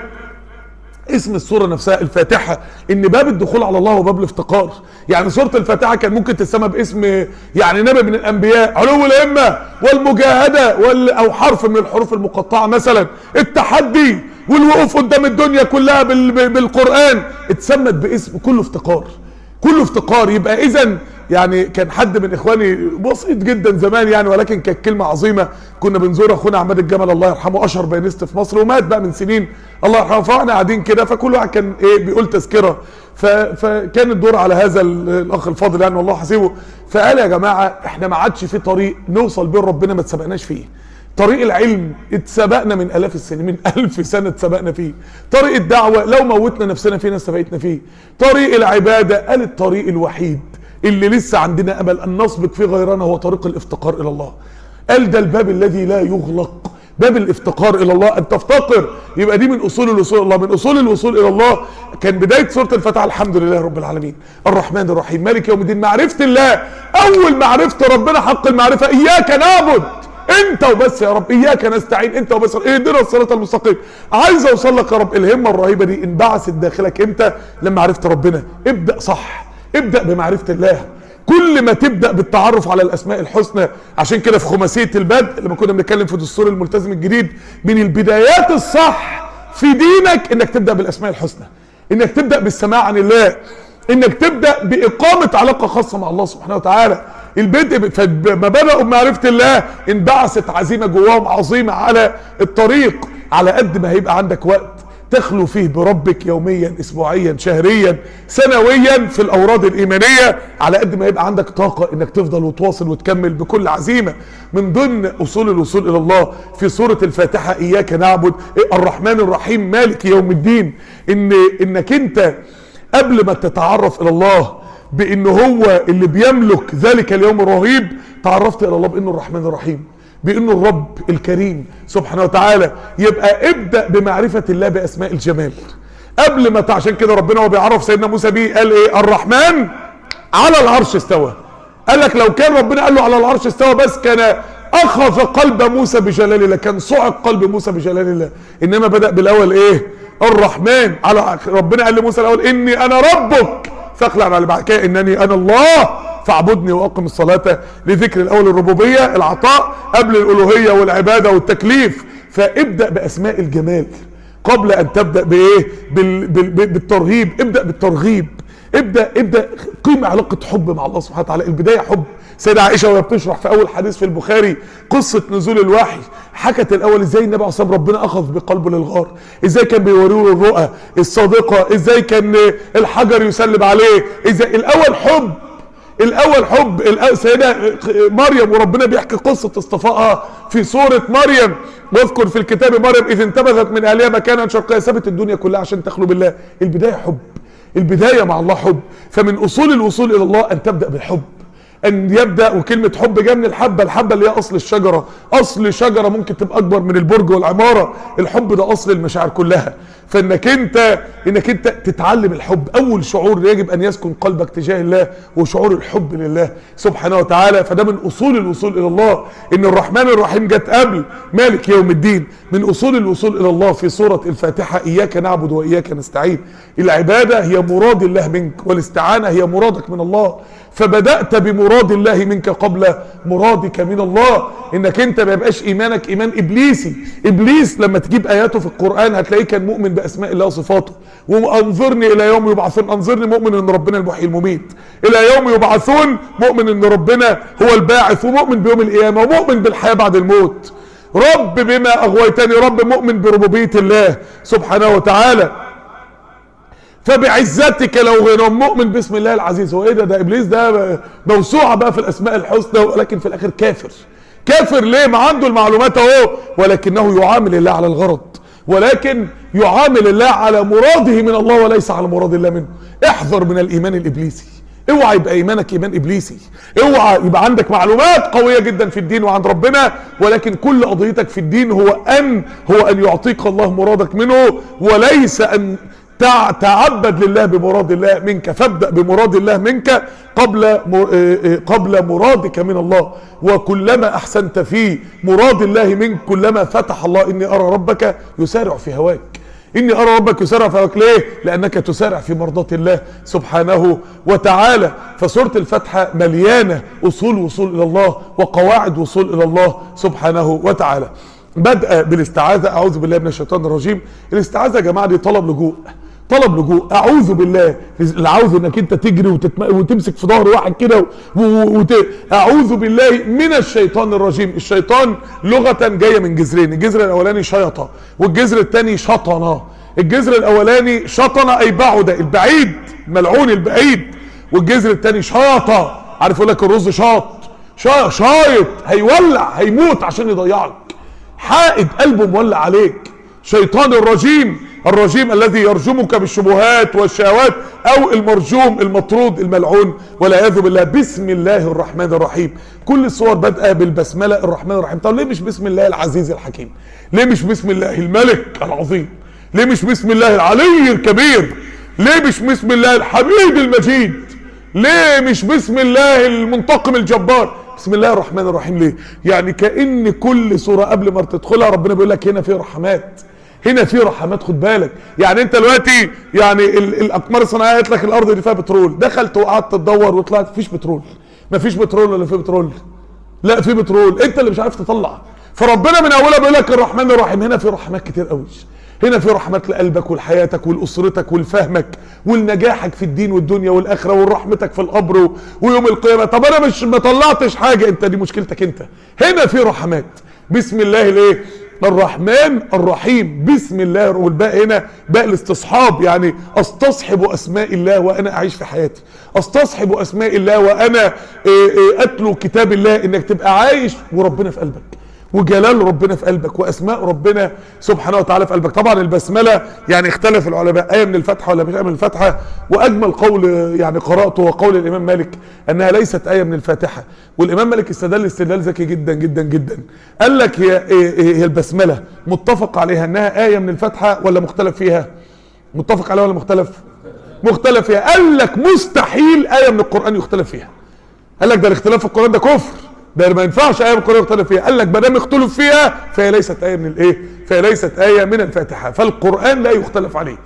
Speaker 1: اسم السورة نفسها الفاتحة ان باب الدخول على الله هو باب الافتقار يعني سورة الفاتحة كان ممكن تسمى باسم يعني نبي من الانبياء علو الهمة والمجاهدة وال او حرف من الحروف المقطعة مثلا التحدي والوقوف قدام الدنيا كلها بال بالقرآن اتسمت باسم كله افتقار كله افتقار يبقى اذا يعني كان حد من اخواني بسيط جدا زمان يعني ولكن كانت كلمه عظيمه كنا بنزور اخونا عماد الجمل الله يرحمه اشهر بيانيست في مصر ومات بقى من سنين الله يرحمه فاحنا قاعدين كده فكل واحد كان ايه بيقول تذكره ف... فكان الدور على هذا ال- الاخ الفاضل يعني والله حسيبه فقال يا جماعه احنا ما عادش في طريق نوصل بين ربنا ما تسبقناش فيه طريق العلم اتسبقنا من الاف السنين من الف سنه اتسبقنا فيه طريق الدعوه لو موتنا نفسنا فيه ناس سبقتنا فيه طريق العباده قال الطريق الوحيد اللي لسه عندنا امل ان نسبق فيه غيرنا هو طريق الافتقار الى الله قال ده الباب الذي لا يغلق باب الافتقار الى الله ان تفتقر يبقى دي من اصول الوصول الى الله من اصول الوصول الى الله كان بدايه سوره الفتح الحمد لله رب العالمين الرحمن الرحيم مالك يوم الدين معرفه الله اول معرفه ربنا حق المعرفه اياك نعبد انت وبس يا رب اياك نستعين انت وبس اهدنا الصراط المستقيم عايز اوصل لك يا رب الهمه الرهيبه دي انبعثت داخلك امتى لما عرفت ربنا ابدا صح ابدا بمعرفه الله كل ما تبدا بالتعرف على الاسماء الحسنى عشان كده في خماسيه البدء لما كنا بنتكلم في دستور الملتزم الجديد من البدايات الصح في دينك انك تبدا بالاسماء الحسنى انك تبدا بالسماع عن الله انك تبدا باقامه علاقه خاصه مع الله سبحانه وتعالى البدء فما بداوا بمعرفه الله انبعثت عزيمه جواهم عظيمه على الطريق على قد ما هيبقى عندك وقت تخلو فيه بربك يوميا اسبوعيا شهريا سنويا في الاوراد الايمانيه على قد ما يبقى عندك طاقه انك تفضل وتواصل وتكمل بكل عزيمه من ضمن اصول الوصول الى الله في سوره الفاتحه اياك نعبد الرحمن الرحيم مالك يوم الدين ان انك انت قبل ما تتعرف الى الله بان هو اللي بيملك ذلك اليوم الرهيب تعرفت الى الله بانه الرحمن الرحيم بانه الرب الكريم سبحانه وتعالى يبقى ابدا بمعرفه الله باسماء الجمال قبل ما عشان كده ربنا وهو بيعرف سيدنا موسى بيه قال ايه الرحمن على العرش استوى قال لك لو كان ربنا قال له على العرش استوى بس كان اخذ قلب موسى بجلال الله كان صعق قلب موسى بجلال الله انما بدا بالاول ايه الرحمن على ربنا قال لموسى الاول اني انا ربك فاخلع على بعد كده انني انا الله فاعبدني واقم الصلاه لذكر الاول الربوبيه العطاء قبل الالوهيه والعباده والتكليف فابدا باسماء الجمال قبل ان تبدا بايه بال بال بالترهيب ابدا بالترغيب ابدا ابدا قيم علاقه حب مع الله سبحانه وتعالى البدايه حب سيدة عائشة وهي بتشرح في أول حديث في البخاري قصة نزول الوحي حكت الأول إزاي النبي عليه الصلاة ربنا أخذ بقلبه للغار إزاي كان بيوريه الرؤى الصادقة إزاي كان الحجر يسلم عليه إزاي الأول حب الاول حب السيدة مريم وربنا بيحكي قصة اصطفائها في سورة مريم واذكر في الكتاب مريم اذ انتبذت من اهلها مكانا شرقيا سابت الدنيا كلها عشان تخلو بالله البداية حب البداية مع الله حب فمن اصول الوصول الى الله ان تبدأ بالحب ان يبدا وكلمه حب جايه من الحبه الحبه اللي هي اصل الشجره اصل شجره ممكن تبقى اكبر من البرج والعماره الحب ده اصل المشاعر كلها فانك انت انك انت تتعلم الحب اول شعور يجب ان يسكن قلبك تجاه الله هو شعور الحب لله سبحانه وتعالى فده من اصول الوصول الى الله ان الرحمن الرحيم جت قبل مالك يوم الدين من اصول الوصول الى الله في سوره الفاتحه اياك نعبد واياك نستعين العباده هي مراد الله منك والاستعانه هي مرادك من الله فبدأت بمراد الله منك قبل مرادك من الله انك انت ما يبقاش ايمانك ايمان ابليسي ابليس لما تجيب اياته في القرآن هتلاقيه كان مؤمن باسماء الله وصفاته وانظرني الى يوم يبعثون انظرني مؤمن ان ربنا المحيي المميت الى يوم يبعثون مؤمن ان ربنا هو الباعث ومؤمن بيوم القيامة ومؤمن بالحياة بعد الموت رب بما اغويتني رب مؤمن بربوبية الله سبحانه وتعالى فبعزتك لو غير مؤمن باسم الله العزيز هو ايه ده ده ابليس ده موسوعه بقى في الاسماء الحسنى ولكن في الاخر كافر كافر ليه ما عنده المعلومات اهو ولكنه يعامل الله على الغرض ولكن يعامل الله على مراده من الله وليس على مراد الله منه احذر من الايمان الابليسي اوعى يبقى ايمانك ايمان ابليسي اوعى يبقى عندك معلومات قويه جدا في الدين وعند ربنا ولكن كل قضيتك في الدين هو ان هو ان يعطيك الله مرادك منه وليس ان تعبد لله بمراد الله منك فابدأ بمراد الله منك قبل قبل مرادك من الله وكلما احسنت في مراد الله منك كلما فتح الله اني ارى ربك يسارع في هواك اني ارى ربك يسارع في هواك ليه لانك تسارع في مرضات الله سبحانه وتعالى فسوره الفاتحه مليانه اصول وصول الى الله وقواعد وصول الى الله سبحانه وتعالى بدأ بالاستعاذة أعوذ بالله من الشيطان الرجيم الاستعاذة يا جماعة دي طلب لجوء طلب لجوء اعوذ بالله العوذ انك انت تجري وتتم... وتمسك في ظهر واحد كده و... وت... اعوذ بالله من الشيطان الرجيم الشيطان لغه جايه من جذرين الجذر الاولاني شيطه والجذر الثاني شطنه الجذر الاولاني شطنه اي بعد البعيد ملعون البعيد والجذر الثاني شاطه عارف يقول لك الرز شاط شا... شايط هيولع هيموت عشان يضيعك حائد قلبه مولع عليك شيطان الرجيم الرجيم الذي يرجمك بالشبهات والشهوات او المرجوم المطرود الملعون والعياذ بالله بسم الله الرحمن الرحيم كل الصور بادئه بالبسمله الرحمن الرحيم طب ليه مش بسم الله العزيز الحكيم ليه مش بسم الله الملك العظيم ليه مش بسم الله العلي الكبير ليه مش بسم الله الحميد المجيد ليه مش بسم الله المنتقم الجبار بسم الله الرحمن الرحيم ليه يعني كأن كل سورة قبل ما تدخلها ربنا بيقول لك هنا في رحمات هنا في رحمات خد بالك يعني انت دلوقتي يعني ال- الاقمار الصناعيه قالت لك الارض دي فيها بترول دخلت وقعدت تدور وطلعت مفيش بترول مفيش بترول ولا في بترول لا في بترول انت اللي مش عارف تطلع فربنا من اولها بيقول لك الرحمن الرحيم هنا في رحمات كتير قوي هنا في رحمات لقلبك ولحياتك ولاسرتك ولفهمك ولنجاحك في الدين والدنيا والاخره ورحمتك في القبر و- ويوم القيامه طب انا مش ما طلعتش حاجه انت دي مشكلتك انت هنا في رحمات بسم الله الايه الرحمن الرحيم بسم الله والباء هنا باء الاستصحاب يعني استصحب اسماء الله وانا اعيش في حياتي استصحب اسماء الله وانا إيه إيه اتلو كتاب الله انك تبقى عايش وربنا في قلبك وجلال ربنا في قلبك واسماء ربنا سبحانه وتعالى في قلبك طبعا البسمله يعني اختلف العلماء ايه من الفاتحه ولا مش ايه من الفاتحه واجمل قول يعني قراته هو قول الامام مالك انها ليست ايه من الفاتحه والامام مالك استدل استدلال ذكي جدا جدا جدا قال لك هي هي البسمله متفق عليها انها ايه من الفاتحه ولا مختلف فيها متفق عليها ولا مختلف مختلف فيها قال لك مستحيل ايه من القران يختلف فيها قال لك ده الاختلاف في القران ده كفر ده ما ينفعش ايه من القران يختلف فيها قال لك ما دام اختلف فيها فهي ليست ايه من الايه فهي ليست ايه من الفاتحه فالقران لا يختلف عليه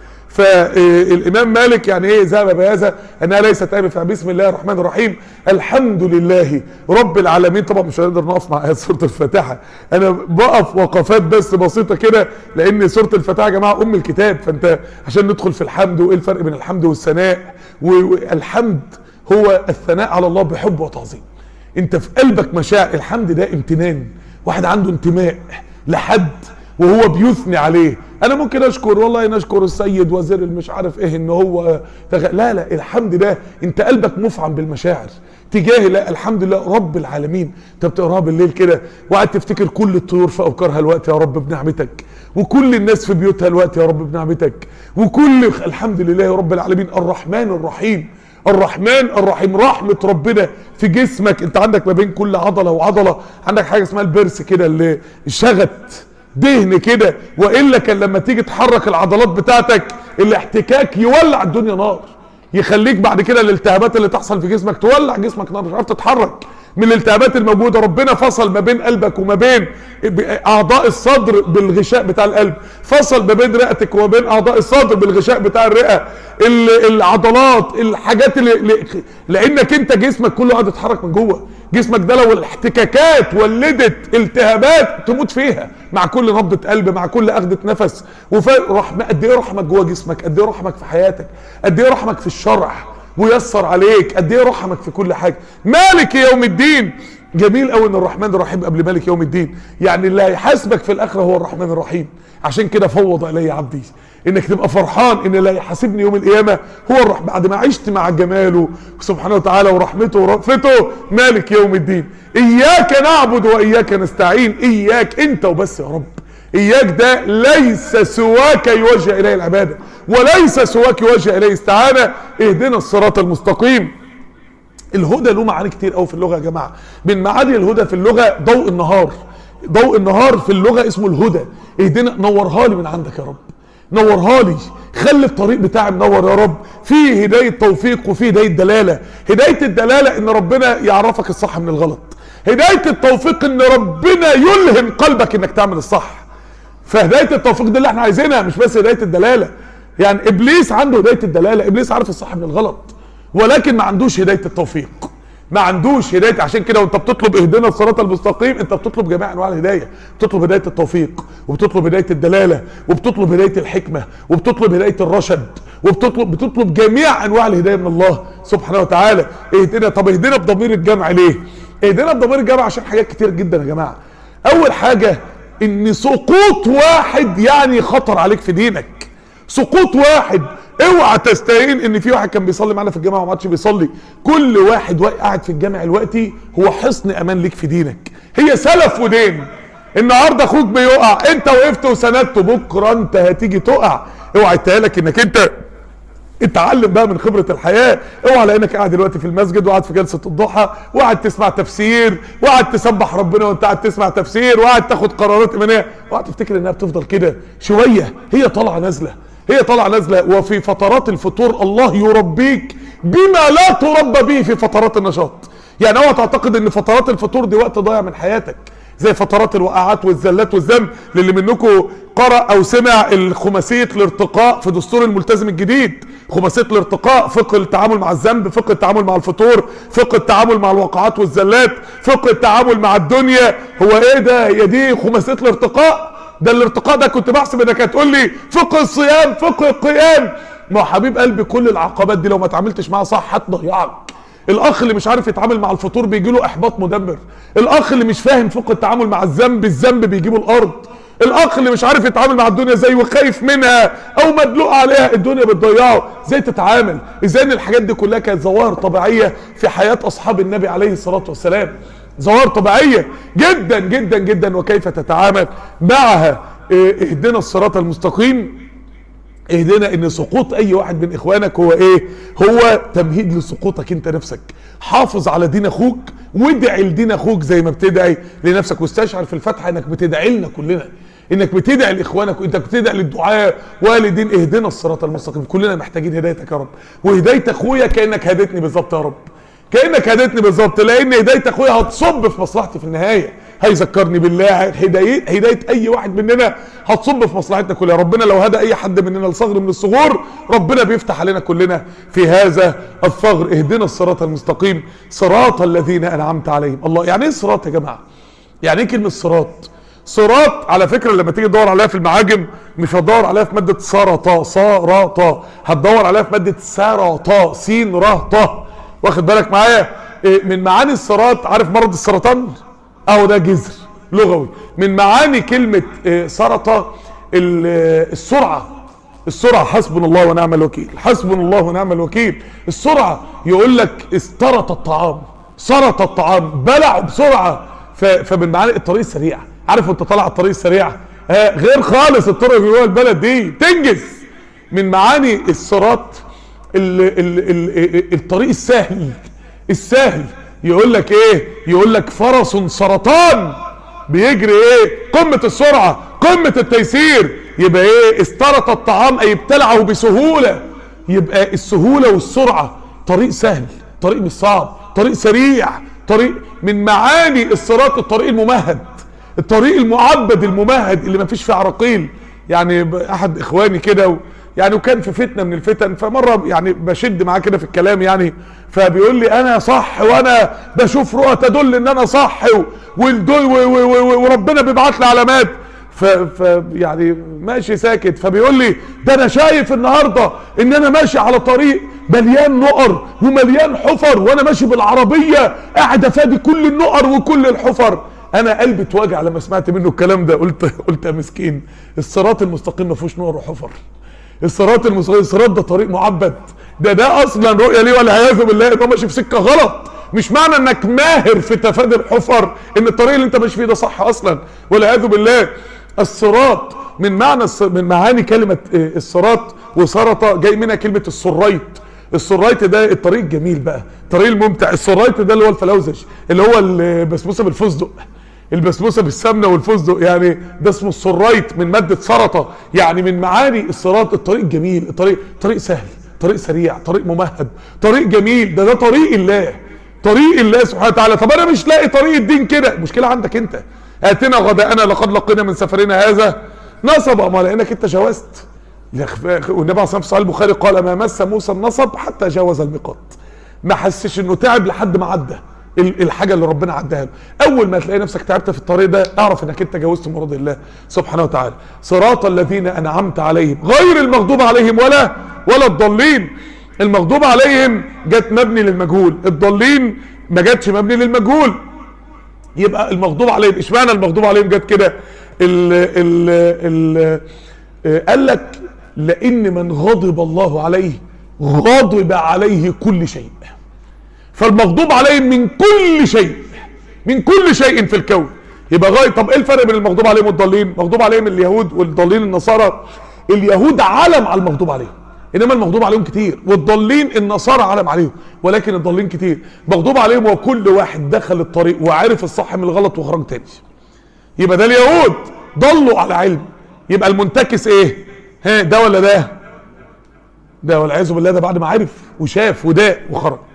Speaker 1: فالامام مالك يعني ايه ذهب بهذا انها ليست ايه فبسم الله الرحمن الرحيم الحمد لله رب العالمين طبعا مش هنقدر نقف مع ايات سوره الفاتحه انا بقف وقفات بس بسيطه كده لان سوره الفاتحه يا جماعه ام الكتاب فانت عشان ندخل في الحمد وايه الفرق بين الحمد والثناء والحمد هو الثناء على الله بحب وتعظيم انت في قلبك مشاعر الحمد ده امتنان واحد عنده انتماء لحد وهو بيثني عليه انا ممكن اشكر والله نشكر السيد وزير المش عارف ايه ان هو تغ... لا لا الحمد ده انت قلبك مفعم بالمشاعر تجاه لا الحمد لله رب العالمين انت بتقراها بالليل كده وقعد تفتكر كل الطيور في اوكارها الوقت يا رب بنعمتك وكل الناس في بيوتها الوقت يا رب بنعمتك وكل الحمد لله رب العالمين الرحمن الرحيم الرحمن الرحيم رحمة ربنا في جسمك انت عندك ما بين كل عضلة وعضلة عندك حاجة اسمها البرس كده اللي شغت دهن كده والا كان لما تيجي تحرك العضلات بتاعتك الاحتكاك يولع الدنيا نار يخليك بعد كده الالتهابات اللي تحصل في جسمك تولع جسمك نار مش عارف تتحرك من الالتهابات الموجوده ربنا فصل ما بين قلبك وما بين اعضاء الصدر بالغشاء بتاع القلب فصل ما بين رئتك وما بين اعضاء الصدر بالغشاء بتاع الرئه العضلات الحاجات اللي لانك انت جسمك كله قاعد يتحرك من جوه جسمك ده لو الاحتكاكات ولدت التهابات تموت فيها مع كل نبضة قلب مع كل أخذة نفس رحمة قد ايه رحمك جوه جسمك قد ايه رحمك في حياتك قد ايه رحمك في الشرع ويسر عليك قد ايه رحمك في كل حاجة مالك يوم الدين جميل قوي ان الرحمن الرحيم قبل مالك يوم الدين يعني اللي هيحاسبك في الاخره هو الرحمن الرحيم عشان كده فوض الي عبدي انك تبقى فرحان ان اللي هيحاسبني يوم القيامه هو الرحمن بعد ما عشت مع جماله سبحانه وتعالى ورحمته ورأفته مالك يوم الدين اياك نعبد واياك نستعين اياك انت وبس يا رب اياك ده ليس سواك يوجه اليه العباده وليس سواك يوجه اليه استعانه اهدنا الصراط المستقيم الهدى له معاني كتير قوي في اللغه يا جماعه من معاني الهدى في اللغه ضوء النهار ضوء النهار في اللغه اسمه الهدى اهدنا نورها لي من عندك يا رب نورها لي خلي الطريق بتاعي منور يا رب فيه هدايه توفيق وفيه هدايه دلاله هدايه الدلاله ان ربنا يعرفك الصح من الغلط هدايه التوفيق ان ربنا يلهم قلبك انك تعمل الصح فهدايه التوفيق دي اللي احنا عايزينها مش بس هدايه الدلاله يعني ابليس عنده هدايه الدلاله ابليس عارف الصح من الغلط ولكن ما عندوش هدايه التوفيق ما عندوش هدايه عشان كده وانت بتطلب اهدنا الصراط المستقيم انت بتطلب جميع انواع الهدايه بتطلب هدايه التوفيق وبتطلب هدايه الدلاله وبتطلب هدايه الحكمه وبتطلب هدايه الرشد وبتطلب بتطلب جميع انواع الهدايه من الله سبحانه وتعالى اهدنا طب اهدنا بضمير الجمع ليه اهدنا بضمير الجمع عشان حاجات كتير جدا يا جماعه اول حاجه ان سقوط واحد يعني خطر عليك في دينك سقوط واحد اوعى تستهين ان في واحد كان بيصلي معانا في الجامعه وما عادش بيصلي كل واحد قاعد في الجامع دلوقتي هو حصن امان ليك في دينك هي سلف ودين النهارده اخوك بيقع انت وقفت وسندته بكره انت هتيجي تقع اوعى يتهيألك انك انت اتعلم بقى من خبره الحياه اوعى لانك قاعد دلوقتي في المسجد وقاعد في جلسه الضحى وقاعد تسمع تفسير وقاعد تسبح ربنا وانت قاعد تسمع تفسير وقاعد تاخد قرارات ايمانيه وقاعد تفتكر انها بتفضل كده شويه هي طالعه نازله هي طالعه نازله وفي فترات الفتور الله يربيك بما لا تربى به في فترات النشاط يعني اوعى تعتقد ان فترات الفطور دي وقت ضايع من حياتك زي فترات الوقعات والزلات والذنب للي منكم قرأ او سمع الخماسية الارتقاء في دستور الملتزم الجديد خماسية الارتقاء فقه التعامل مع الذنب فقه التعامل مع الفطور فقه التعامل مع الوقعات والزلات فقه التعامل مع الدنيا هو ايه ده هي دي خماسية الارتقاء ده الارتقاء ده كنت بحسب انك هتقول لي فقه الصيام فقه القيام ما هو حبيب قلبي كل العقبات دي لو ما اتعاملتش معاها صح هتضيعك الاخ اللي مش عارف يتعامل مع الفطور بيجي له احباط مدمر الاخ اللي مش فاهم فقه التعامل مع الذنب الذنب بيجيبه الارض الاخ اللي مش عارف يتعامل مع الدنيا زي وخايف منها او مدلوق عليها الدنيا بتضيعه ازاي تتعامل ازاي ان الحاجات دي كلها كانت ظواهر طبيعيه في حياه اصحاب النبي عليه الصلاه والسلام ظواهر طبيعيه جدا جدا جدا وكيف تتعامل معها إيه، اهدنا الصراط المستقيم اهدنا ان سقوط اي واحد من اخوانك هو ايه هو تمهيد لسقوطك انت نفسك حافظ على دين اخوك وادعي لدين اخوك زي ما بتدعي لنفسك واستشعر في الفتحه انك بتدعي لنا كلنا انك بتدعي لاخوانك وانك بتدعي للدعاء والدين اهدنا الصراط المستقيم كلنا محتاجين هدايتك يا رب وهدايه اخويا كانك هديتني بالظبط يا رب كانك هديتني بالظبط لان هدايه اخويا هتصب في مصلحتي في النهايه هيذكرني بالله هدايه هدايه اي واحد مننا هتصب في مصلحتنا كلها ربنا لو هدى اي حد مننا لصغر من الصغور ربنا بيفتح علينا كلنا في هذا الثغر اهدنا الصراط المستقيم صراط الذين انعمت عليهم الله يعني ايه صراط يا جماعه يعني ايه كلمه صراط صراط على فكره لما تيجي تدور عليها في المعاجم مش هتدور عليها في ماده سرطا سرطا هتدور عليها في ماده سرطا سين ر ط واخد بالك معايا إيه، من معاني الصراط عارف مرض السرطان اهو ده جذر لغوي من معاني كلمه إيه، سرطه ال- آه، السرعه السرعه حسبنا الله ونعم الوكيل حسبنا الله ونعم الوكيل السرعه يقول لك استرط الطعام سرط الطعام بلعوا بسرعه ف- فمن معاني الطريق السريع عارف وانت طالع على الطريق السريع آه، غير خالص الطرق اللي جوه البلد دي تنجز من معاني الصراط ال ال ال الطريق السهل السهل يقول لك ايه يقول لك فرس سرطان بيجري ايه قمة السرعة قمة التيسير يبقى ايه استرط الطعام اي ابتلعه بسهولة يبقى السهولة والسرعة طريق سهل طريق مش صعب طريق سريع طريق من معاني الصراط الطريق الممهد الطريق المعبد الممهد اللي ما فيش فيه عراقيل يعني ب- احد اخواني كده و- يعني وكان في فتنه من الفتن فمره يعني بشد معاه كده في الكلام يعني فبيقول لي انا صح وانا بشوف رؤى تدل ان انا صح و- والدول و- و- و- وربنا بيبعت لي علامات ف, ف يعني ماشي ساكت فبيقول لي ده انا شايف النهارده ان انا ماشي على طريق مليان نقر ومليان حفر وانا ماشي بالعربيه قاعد افادي كل النقر وكل الحفر انا قلبي اتوجع لما سمعت منه الكلام ده قلت قلت يا مسكين الصراط المستقيم ما فيهوش نقر وحفر الصراط المستقيم الصراط ده طريق معبد ده ده اصلا رؤيه ليه والعياذ بالله ده ماشي في سكه غلط مش معنى انك ماهر في تفادي الحفر ان الطريق اللي انت ماشي فيه ده صح اصلا والعياذ بالله الصراط من معنى الص- من معاني كلمه آه، الصراط وسرطه جاي منها كلمه السريط السرايت ده الطريق الجميل بقى الطريق الممتع السرايت ده اللي هو الفلوزج اللي هو البسبوسه بالفستق البسبوسه بالسمنه والفستق يعني ده اسمه السرايت من ماده سرطه يعني من معاني الصراط الطريق الجميل الطريق طريق سهل طريق سريع طريق ممهد طريق جميل ده ده طريق الله طريق الله سبحانه وتعالى طب انا مش لاقي طريق الدين كده المشكله عندك انت اتنا غداءنا لقد لقينا من سفرنا هذا نصب ما لانك انت جاوزت والنبي عليه الصلاه والسلام في صحيح البخاري قال ما مس موسى النصب حتى جاوز الميقات ما حسش انه تعب لحد ما عدى ال- الحاجه اللي ربنا عداها له اول ما تلاقي نفسك تعبت في الطريق ده اعرف انك انت جاوزت مراد الله سبحانه وتعالى صراط الذين انعمت عليهم غير المغضوب عليهم ولا ولا الضالين المغضوب عليهم جت مبني للمجهول الضالين ما جاتش مبني للمجهول يبقى المغضوب عليهم اشمعنى المغضوب عليهم جت كده ال ال ال آه، قال لك لان من غضب الله عليه غضب عليه كل شيء فالمغضوب عليهم من كل شيء من كل شيء في الكون يبقى غاية طب ايه الفرق بين المغضوب عليهم والضالين مغضوب عليهم اليهود والضالين النصارى اليهود علم على المغضوب عليهم انما المغضوب عليهم كتير والضالين النصارى علم عليهم ولكن الضالين كتير مغضوب عليهم وكل واحد دخل الطريق وعرف الصح من الغلط وخرج تاني يبقى ده اليهود ضلوا على علم يبقى المنتكس ايه ها ده ولا ده ده والعياذ بالله ده بعد ما عرف وشاف وداق وخرج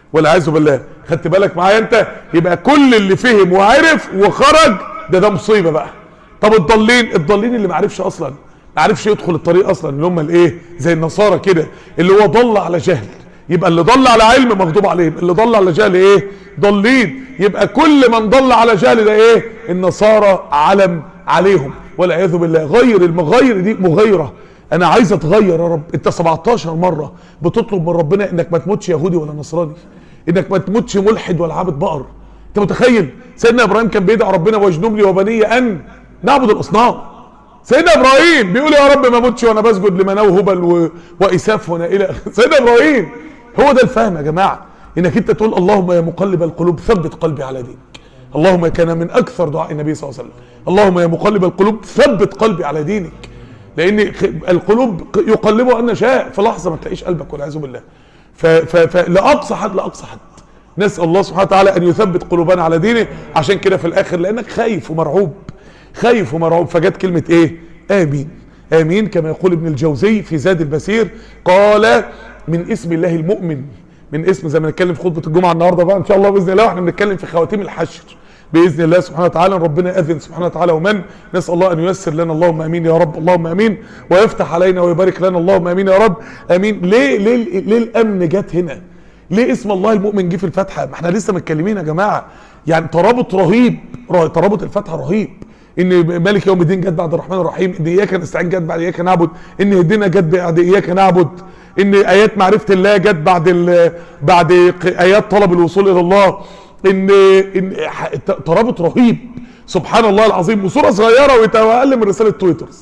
Speaker 1: والعياذ بالله خدت بالك معايا انت يبقى كل اللي فهم وعرف وخرج ده ده مصيبه بقى طب الضالين الضالين اللي ما عرفش اصلا ما عرفش يدخل الطريق اصلا اللي هم الايه زي النصارى كده اللي هو ضل على جهل يبقى اللي ضل على علم مغضوب عليهم اللي ضل على جهل ايه ضالين يبقى كل من ضل على جهل ده ايه النصارى علم عليهم والعياذ بالله غير المغير دي مغيره انا عايز اتغير يا رب انت 17 مره بتطلب من ربنا انك ما تموتش يهودي ولا نصراني انك ما تموتش ملحد ولا عابد بقر انت متخيل سيدنا ابراهيم كان بيدعي ربنا واجنب لي وبني ان نعبد الاصنام سيدنا ابراهيم بيقول يا رب ما اموتش وانا بسجد لمناه هبل و... واساف وانا الى سيدنا ابراهيم هو ده الفهم يا جماعه انك انت تقول اللهم يا مقلب القلوب ثبت قلبي على دينك اللهم كان من اكثر دعاء النبي صلى الله عليه وسلم اللهم يا مقلب القلوب ثبت قلبي على دينك لان القلوب يقلبها ان نشاء في لحظه ما تلاقيش قلبك والعياذ بالله ف... ف... فلاقصى حد لاقصى حد نسال الله سبحانه وتعالى ان يثبت قلوبنا على دينه عشان كده في الاخر لانك خايف ومرعوب خايف ومرعوب فجت كلمه ايه امين امين كما يقول ابن الجوزي في زاد البصير قال من اسم الله المؤمن من اسم زي ما نتكلم في خطبه الجمعه النهارده بقى ان شاء الله باذن الله واحنا بنتكلم في خواتيم الحشر باذن الله سبحانه وتعالى ربنا اذن سبحانه وتعالى ومن نسال الله ان ييسر لنا اللهم امين يا رب اللهم امين ويفتح علينا ويبارك لنا اللهم امين يا رب امين ليه ليه ليه الامن جت هنا ليه اسم الله المؤمن جه في الفاتحه ما احنا لسه متكلمين يا جماعه يعني ترابط رهيب ترابط الفاتحه رهيب ان مالك يوم الدين جت بعد الرحمن الرحيم ان اياك نستعين جت بعد اياك نعبد ان هدينا جت بعد اياك نعبد ان ايات معرفه الله جت بعد ال... بعد ايات طلب الوصول الى الله ان ان ترابط رهيب سبحان الله العظيم وصوره صغيره واقل من رساله تويترز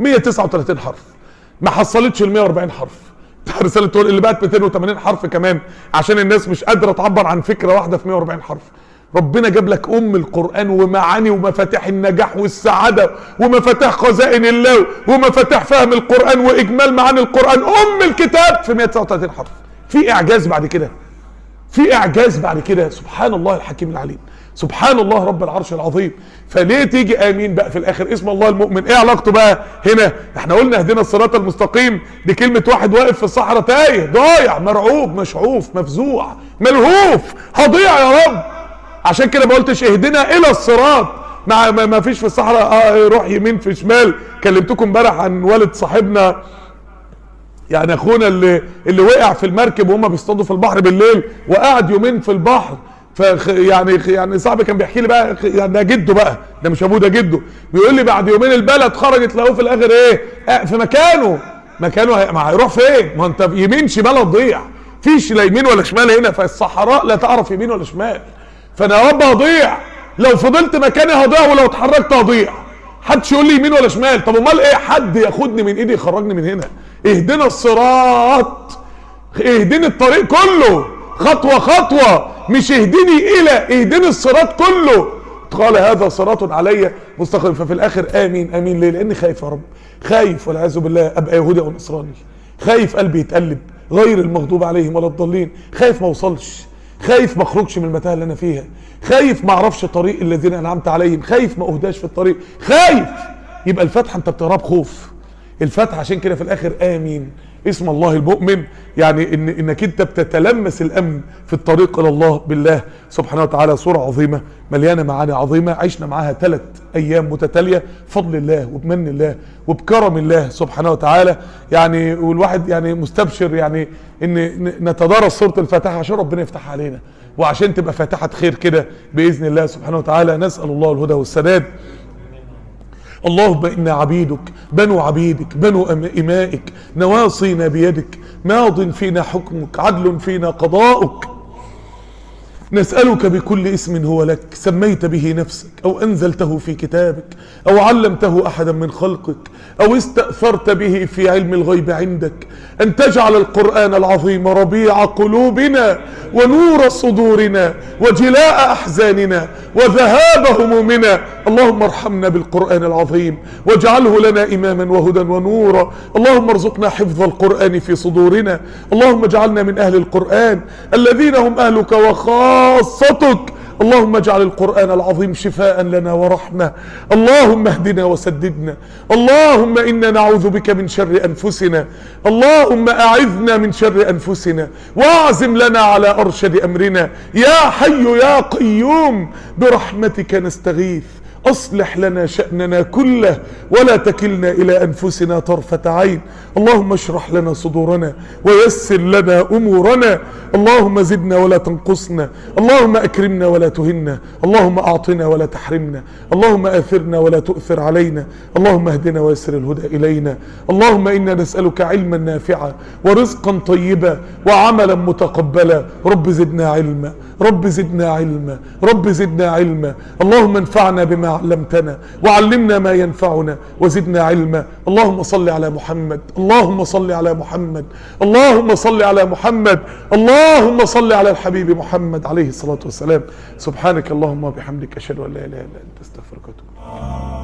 Speaker 1: 139 حرف ما حصلتش ال 140 حرف رساله تويتر اللي بقت 280 حرف كمان عشان الناس مش قادره تعبر عن فكره واحده في 140 حرف ربنا جاب لك ام القران ومعاني ومفاتيح النجاح والسعاده ومفاتيح خزائن الله ومفاتيح فهم القران واجمال معاني القران ام الكتاب في 139 حرف في اعجاز بعد كده في اعجاز بعد كده سبحان الله الحكيم العليم سبحان الله رب العرش العظيم فليه تيجي امين بقى في الاخر اسم الله المؤمن ايه علاقته بقى هنا احنا قلنا اهدنا الصراط المستقيم دي كلمه واحد واقف في الصحراء تايه ضايع مرعوب مشعوف مفزوع ملهوف هضيع يا رب عشان كده ما قلتش اهدنا الى الصراط ما, ما فيش في الصحراء اه روح يمين في شمال كلمتكم امبارح عن والد صاحبنا يعني اخونا اللي اللي وقع في المركب وهم بيصطادوا في البحر بالليل وقعد يومين في البحر ف يعني يعني صاحبي كان بيحكي لي بقى يعني ده جده بقى ده مش ابوه ده جده بيقول لي بعد يومين البلد خرجت لقوه في الاخر ايه آه في مكانه مكانه ما هيروح فين ما انت يمين شمال هتضيع فيش لا يمين ولا شمال هنا فالصحراء لا تعرف يمين ولا شمال فانا يا رب هضيع لو فضلت مكاني هضيع ولو اتحركت هضيع حدش يقول لي يمين ولا شمال طب امال ايه حد ياخدني من ايدي يخرجني من هنا اهدنا الصراط اهدني الطريق كله خطوة خطوة مش اهدني الى اهدني الصراط كله قال هذا صراط علي مستقيم ففي الاخر امين امين ليه لاني خايف يا رب خايف والعياذ بالله ابقى يهودي او نصراني خايف قلبي يتقلب غير المغضوب عليهم ولا الضالين خايف ما اوصلش خايف ما اخرجش من المتاهه اللي انا فيها خايف ما اعرفش طريق الذين انعمت عليهم خايف ما اهداش في الطريق خايف يبقى الفتحه انت بتقراها بخوف الفتحه عشان كده في الاخر امين اسم الله المؤمن يعني إن انك انت بتتلمس الامن في الطريق الى الله بالله سبحانه وتعالى صوره عظيمه مليانه معاني عظيمه عشنا معاها ثلاث ايام متتاليه بفضل الله وبمن الله وبكرم الله سبحانه وتعالى يعني والواحد يعني مستبشر يعني ان نتدارس سوره الفاتحه عشان ربنا يفتحها علينا وعشان تبقى فاتحه خير كده باذن الله سبحانه وتعالى نسال الله الهدى والسداد اللهم إنا عبيدك بنو عبيدك بنو إمائك نواصينا بيدك ماض فينا حكمك عدل فينا قضاؤك نسألك بكل اسم هو لك سميت به نفسك أو أنزلته في كتابك أو علمته أحدا من خلقك أو استأثرت به في علم الغيب عندك أن تجعل القرآن العظيم ربيع قلوبنا ونور صدورنا وجلاء أحزاننا وذهاب همومنا اللهم ارحمنا بالقرآن العظيم واجعله لنا إماما وهدى ونورا اللهم ارزقنا حفظ القرآن في صدورنا اللهم اجعلنا من أهل القرآن الذين هم أهلك وخاصتك اللهم اجعل القرآن العظيم شفاء لنا ورحمة اللهم اهدنا وسددنا اللهم إنا نعوذ بك من شر أنفسنا اللهم أعذنا من شر أنفسنا واعزم لنا على أرشد أمرنا يا حي يا قيوم برحمتك نستغيث اصلح لنا شأننا كله ولا تكلنا الى انفسنا طرفة عين اللهم اشرح لنا صدورنا ويسر لنا امورنا اللهم زدنا ولا تنقصنا اللهم اكرمنا ولا تهنا اللهم اعطنا ولا تحرمنا اللهم اثرنا ولا تؤثر علينا اللهم اهدنا ويسر الهدى الينا اللهم انا نسألك علما نافعا ورزقا طيبا وعملا متقبلا رب زدنا علما رب زدنا علما رب زدنا علما اللهم انفعنا بما علمتنا وعلمنا ما ينفعنا وزدنا علما اللهم صل على محمد اللهم صل على محمد اللهم صل على محمد اللهم صل على الحبيب محمد عليه الصلاة والسلام سبحانك اللهم وبحمدك أشهد أن لا إله إلا أنت استغفرك واتوب إليك